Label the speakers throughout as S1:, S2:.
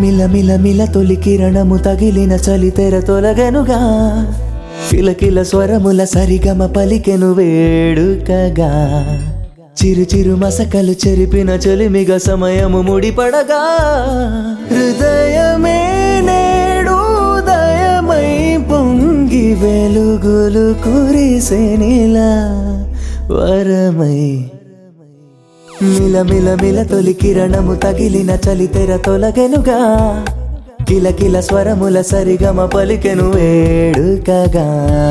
S1: మిల మిల మిల తొలి కిరణము తగిలిన చలి తెర తొలగనుగా కిలకిల స్వరముల సరిగమ పలికెను వేడుకగా చిరు చిరు మసకలు చెరిపిన చెలిమిగ సమయము ముడిపడగా హృదయమే నేడు ఉదయమై పొంగి వెలుగులు కురిసెనిలా వరమై మిల మిల మిల తొలి కిరణము తగిలిన చలి తెర తొలగెనుగా కిల కిల స్వరముల సరిగమ పలికెను వేడుకగా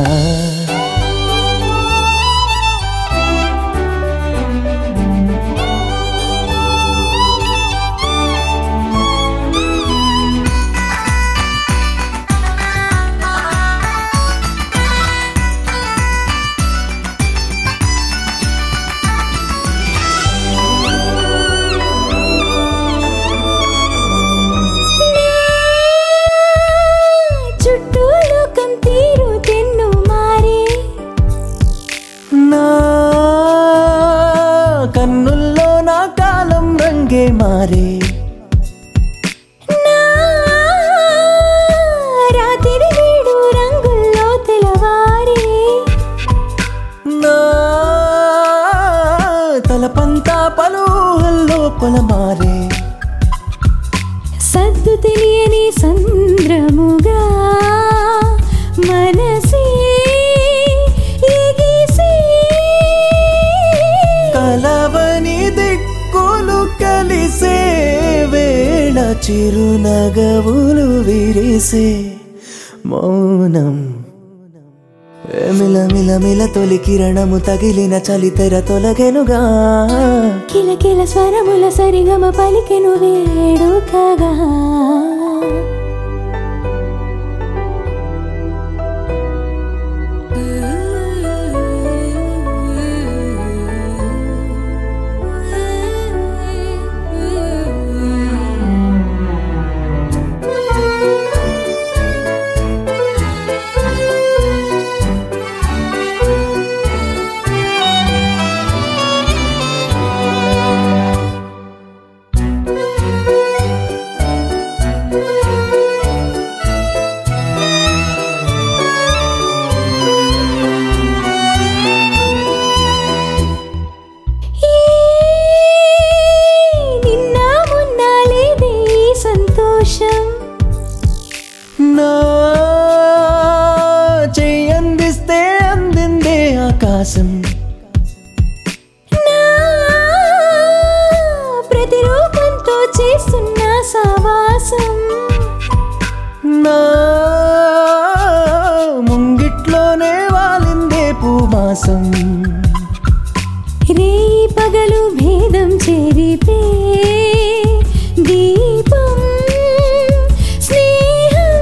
S2: చుట్టూ లోకం తీరు తెన్ను మారే
S1: నా కన్నుల్లో నా కాలం రంగే మారే
S2: నా రాత్రి వేడు రంగుల్లో తెలవారే
S1: నా తలపంతా పలుహల్లో పొలమారే
S2: సద్దు తెలియని సంద్రముగా మనసే ఎగిసే
S1: కలవని దిక్కులు కలిసే వేళ చిరునగవులు విరిసే మౌనం ఏ మిల మిల మిల తొలి కిరణము తగిలిన చలి తెర తొలగెనుగా
S2: కిలకిల స్వరముల సరిగమ పలికెను వేడుకగా ఈ నిన్న మొన్న లేదే ఈ సంతోషం
S1: నా చెయ్యందిస్తే అందిందే ఆకాశం
S2: నా ప్రతిరూపంతో చేస్తున్న సావాసం
S1: నా ముంగిట్లోనే వాలిందే పూమాసం
S2: రే పగలు భేదం చెరిపే దీపం స్నేహం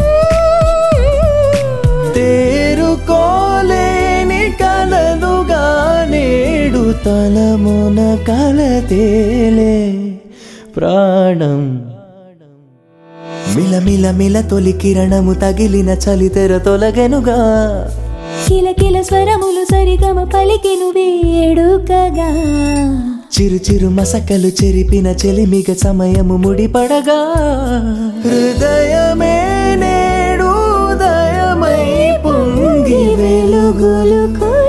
S1: తేరుకోలేని కలలుగా నేడు తలమున కలతేలే ప్రాణం మిల మిల మిల తొలి కిరణము తగిలిన చలి తెర తొలగెనుగా
S2: కిలకిల స్వరములు సరిగమ పలికెను వేడుకగా
S1: చిరు చిరు మసకలు చెరిపిన చెలిమిగ సమయము ముడిపడగా హృదయమే నేడు ఉదయమై పొంగి వెలుగులు
S2: వెలుగులు